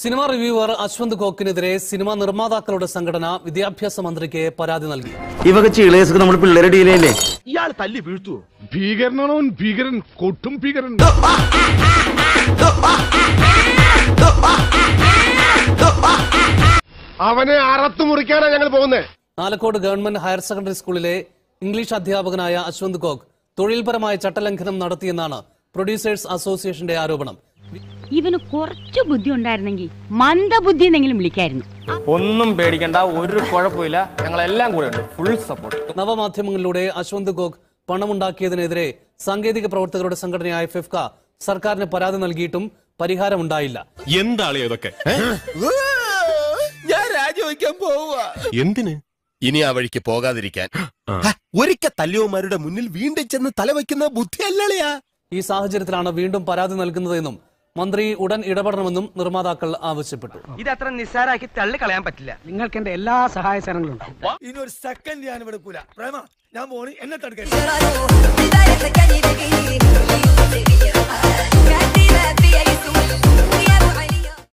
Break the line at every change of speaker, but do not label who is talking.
Cinema reviewer Ashwanth കോക്കിനെതിരെ cinema നിർമ്മാതാക്കളുടെ സംഘടന വിദ്യാഭ്യാസ മന്ത്രിക്ക് പരാതി നൽകി
ഈ വക ചിളേസൊക്കെ നമ്മൾ പിള്ളേരെ ഡീലല്ലേ
ഇയാൾ തല്ലി വീഴ്ത്തുവോ
ഭീകരനാണോ അവൻ? ഭീകരൻ കൊട്ടും ഭീകരൻ
അവനെ അറത്തു മുറിക്കാനാ ഞങ്ങൾ പോകുന്നേ
ആലക്കോട് ഗവൺമെന്റ് ഹയർ സെക്കൻഡറി സ്കൂളിലെ ഇംഗ്ലീഷ് അധ്യാപകനായ അശ്വന്ത് കോക്ക് തൊഴിൽപരമായ ചട്ടലംഘനം നടത്തിയെന്നാണ് പ്രൊഡ്യൂസേഴ്സ് അസോസിയേഷന്റെ ആരോപണം
ഇവന് കുറച്ചു ബുദ്ധി ഉണ്ടായിരുന്നെങ്കിൽ മന്ദബുദ്ധി എന്നെങ്കിലും വിളിക്കായിരുന്നു
ഒന്നും പേടിക്കണ്ട ഒരു കുഴപ്പമില്ല ഞങ്ങളെല്ലാം കൂടെ ഉണ്ട് ഫുൾ സപ്പോർട്ട്
നവമാധ്യമങ്ങളിലൂടെ അശ്വന്ത് കോക്ക് പണമുണ്ടാക്കിയതിനെതിരെ സാങ്കേതിക പ്രവർത്തകരുടെ സംഘടനയായ ഫിഫ്ക സർക്കാരിന് പരാതി നൽകിയിട്ടും പരിഹാരമുണ്ടായില്ല
എന്താണ് ഇതൊക്കെ
ഞാൻ രാജിവെക്കാൻ പോവുക
എന്തിന്
ഇനി ആ വഴിക്ക് പോകാതിരിക്കാൻ ഹ, ഒരിക്കൽ തല്ലിയോമാരുടെ മുന്നിൽ വീണ്ടും ചെന്ന് തലവെക്കുന്ന ബുദ്ധിയല്ലളിയാ
ഈ സാഹചര്യത്തിലാണ് വീണ്ടും പരാതി നൽകുന്നതെന്നും മന്ത്രി ഉടൻ ഇടപെടണമെന്നും നിർമ്മാതാക്കൾ ആവശ്യപ്പെട്ടു
ഇത് അത്ര നിസ്സാരാക്കി തള്ളിക്കളയാൻ പറ്റില്ല
നിങ്ങൾക്ക് എന്റെ എല്ലാ സഹായ സഹകരണങ്ങളും ഉണ്ടാവും
ഇനി ഒരു സെക്കൻഡ് ഞാൻ എടുക്കൂല പ്രേമ ഞാൻ പോണി എന്നെ തടുക്കാൻ
Hidayete kendine